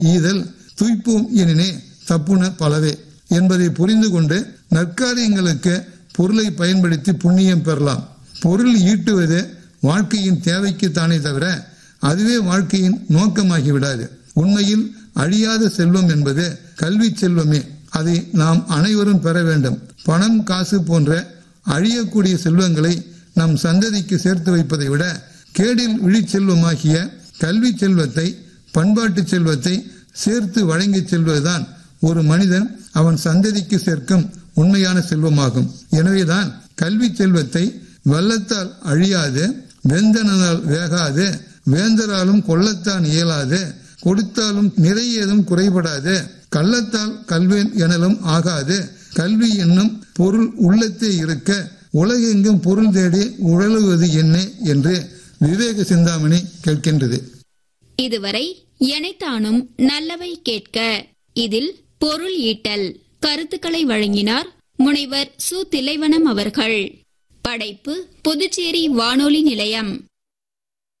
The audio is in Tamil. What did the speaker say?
ஈதல் துய்ப்போம் எனினே தப்புன பலவே என்பதை புரிந்து கொண்டு நற்காரியங்களுக்கு பொருளை பயன்படுத்தி புண்ணியம் பெறலாம் பொருள் ஈட்டுவது வாழ்க்கையின் தேவைக்கு தானே தவிர அதுவே வாழ்க்கையின் நோக்கமாகி விடாது உண்மையில் அழியாத செல்வம் என்பது கல்வி செல்வமே அதை நாம் அனைவரும் பெற வேண்டும் பணம் காசு போன்ற அழியக்கூடிய செல்வங்களை நம் சந்ததிக்கு சேர்த்து வைப்பதை விட கேடில் விழிச்செல்வமாகிய கல்வி செல்வத்தை பண்பாட்டு செல்வத்தை சேர்த்து வழங்கி செல்வதுதான் ஒரு மனிதன் அவன் சந்ததிக்கு சேர்க்கும் உண்மையான செல்வமாகும் எனவேதான் கல்வி செல்வத்தை வெள்ளத்தால் அழியாது வெந்தனால் வேகாது வேந்தராலும் கொள்ளத்தான் இயலாது கொடுத்தாலும் நிறையதும் குறைபடாது கள்ளத்தால் கல்வேன் எனலும் ஆகாது கல்வி என்னும் பொருள் உள்ளத்தே இருக்க உலகெங்கும் பொருள் தேடி உழலுவது என்ன என்று விவேக சிந்தாமணி கேட்கின்றது இதுவரை எனைத்தானும் நல்லவை கேட்க இதில் பொருள் ஈட்டல் கருத்துக்களை வழங்கினார் முனைவர் சு திலைவனம் அவர்கள் படைப்பு புதுச்சேரி வானொலி நிலையம்